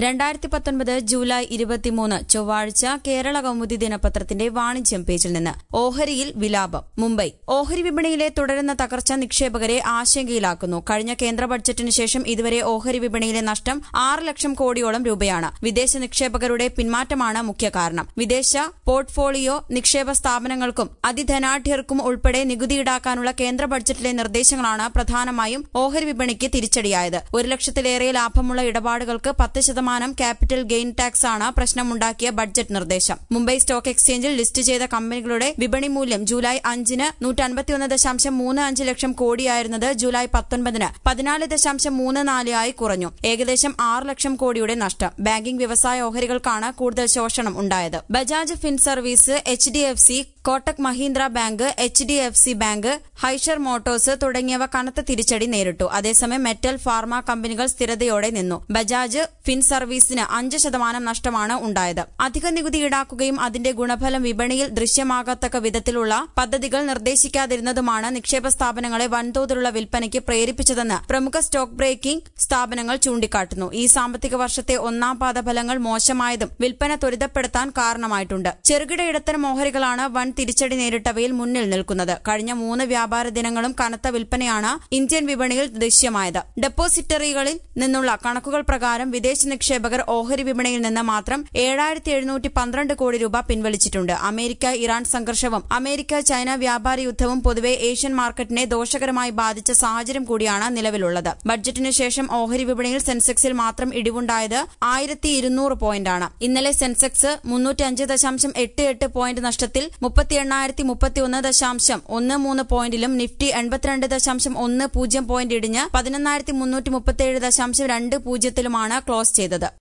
രണ്ടായിരത്തി പത്തൊൻപത് ജൂലൈ ഇരുപത്തിമൂന്ന് ചൊവ്വാഴ്ച കേരള കൗമുദി ദിനപത്രത്തിന്റെ വാണിജ്യം പേജിൽ നിന്ന് ഓഹരിയിൽ വിലാപം മുംബൈ ഓഹരി വിപണിയിലെ തുടരുന്ന തകർച്ച നിക്ഷേപകരെ ആശങ്കയിലാക്കുന്നു കഴിഞ്ഞ കേന്ദ്ര ബഡ്ജറ്റിന് ശേഷം ഇതുവരെ ഓഹരി വിപണിയിലെ നഷ്ടം ആറ് ലക്ഷം കോടിയോളം രൂപയാണ് വിദേശ നിക്ഷേപകരുടെ പിന്മാറ്റമാണ് മുഖ്യ കാരണം വിദേശ പോർട്ട്ഫോളിയോ നിക്ഷേപ സ്ഥാപനങ്ങൾക്കും അതിധനാഢ്യർക്കും ഉൾപ്പെടെ നികുതി ഈടാക്കാനുള്ള കേന്ദ്ര ബഡ്ജറ്റിലെ നിർദ്ദേശങ്ങളാണ് പ്രധാനമായും ഓഹരി വിപണിക്ക് തിരിച്ചടിയായത് ഒരു ലക്ഷത്തിലേറെ ലാഭമുള്ള ഇടപാടുകൾക്ക് പത്ത് ശതമാനം ക്യാപിറ്റൽ ഗെയിൻ ടാക്സ് ആണ് പ്രശ്നമുണ്ടാക്കിയ ബഡ്ജറ്റ് നിർദ്ദേശം മുംബൈ സ്റ്റോക്ക് എക്സ്ചേഞ്ചിൽ ലിസ്റ്റ് ചെയ്ത കമ്പനികളുടെ വിപണി മൂല്യം ജൂലൈ അഞ്ചിന് നൂറ്റൻപത്തിയൊന്ന് ദശാംശം മൂന്ന് അഞ്ച് ലക്ഷം കോടിയായിരുന്നത് ജൂലൈ പത്തൊൻപതിന് പതിനാല് ദശാംശം മൂന്ന് നാല് ആയി കുറഞ്ഞു ഏകദേശം ആറ് ലക്ഷം കോടിയുടെ നഷ്ടം ബാങ്കിംഗ് വ്യവസായ ഓഹരികൾക്കാണ് കൂടുതൽ ശോഷണം ഉണ്ടായത് Bajaj fin service H D F C Kotak Mahindra bank H D F C bank Eicher motors തുടങ്ങിയവ കനത്ത തിരിച്ചടി നേരിട്ടു അതേസമയം മെറ്റൽ ഫാർമ കമ്പനികൾ സ്ഥിരതയോടെ നിന്നു ബജാജ് ഫിൻ സർവീസിന് അഞ്ച് ശതമാനം നഷ്ടമാണ് ഉണ്ടായത് അധിക നികുതി ഈടാക്കുകയും അതിന്റെ ഗുണഫലം വിപണിയിൽ ദൃശ്യമാകത്തക്ക വിധത്തിലുള്ള പദ്ധതികൾ നിർദ്ദേശിക്കാതിരുന്നതുമാണ് നിക്ഷേപ സ്ഥാപനങ്ങളെ വൻതോതിലുള്ള വിൽപ്പനയ്ക്ക് പ്രേരിപ്പിച്ചതെന്ന് പ്രമുഖ സ്റ്റോക്ക് ബ്രേക്കിംഗ് സ്ഥാപനങ്ങൾ ചൂണ്ടിക്കാട്ടുന്നു ഈ സാമ്പത്തിക വർഷത്തെ ഒന്നാം പാദഫലങ്ങൾ മോശമായതും വിൽപ്പന ത്വരിതപ്പെടുത്താൻ കാരണമായിട്ടുണ്ട് ചെറുകിട ഇടത്തരം ഓഹരികളാണ് വൻ തിരിച്ചടി നേരിട്ടവയിൽ മുന്നിൽ നിൽക്കുന്നത് കഴിഞ്ഞ മൂന്ന് വ്യാപാര ദിനങ്ങളും കനത്ത വിൽപ്പനയാണ് ഇന്ത്യൻ വിപണിയിൽ ദൃശ്യമായത് ഡെപ്പോസിറ്ററികളിൽ നിന്നുള്ള കണക്കുകൾ പ്രകാരം വിദേശ നിക്ഷേപകർ ഓഹരി വിപണിയിൽ നിന്ന് മാത്രം ഏഴായിരത്തി എഴുന്നൂറ്റി പന്ത്രണ്ട് കോടി രൂപ പിൻവലിച്ചിട്ടുണ്ട് അമേരിക്ക ഇറാൻ സംഘർഷവും അമേരിക്ക ചൈന വ്യാപാര യുദ്ധവും പൊതുവെ ഏഷ്യൻ മാർക്കറ്റിനെ ദോഷകരമായി ബാധിച്ച സാഹചര്യം കൂടിയാണ് നിലവിലുള്ളത് ബഡ്ജറ്റിന് ശേഷം ഓഹരി വിപണിയിൽ സെൻസെക്സിൽ മാത്രം ഇടിവുണ്ടായത് ആയിരത്തി ഇരുന്നൂറ് പോയിന്റാണ് ഇന്നലെ സെൻസെക്സ് മുന്നൂറ്റി അഞ്ച് ദശാംശം എട്ട് എട്ട് പോയിന്റ് നഷ്ടത്തിൽ മുപ്പത്തി എണ്ണായിരത്തി മുപ്പത്തിയൊന്ന് ദശാംശം ഒന്ന് മൂന്ന് പോയിന്റിലും നിഫ്റ്റി എൺപത്തിരണ്ട് ദശാംശം ഒന്ന് പൂജ്യം പോയിന്റ് ഇടിഞ്ഞ് പതിനൊന്നായിരത്തി മുന്നൂറ്റി മുപ്പത്തിയേഴ് ദശാംശം രണ്ട് പൂജ്യത്തിലുമാണ് ക്ലോസ് ചെയ്തത്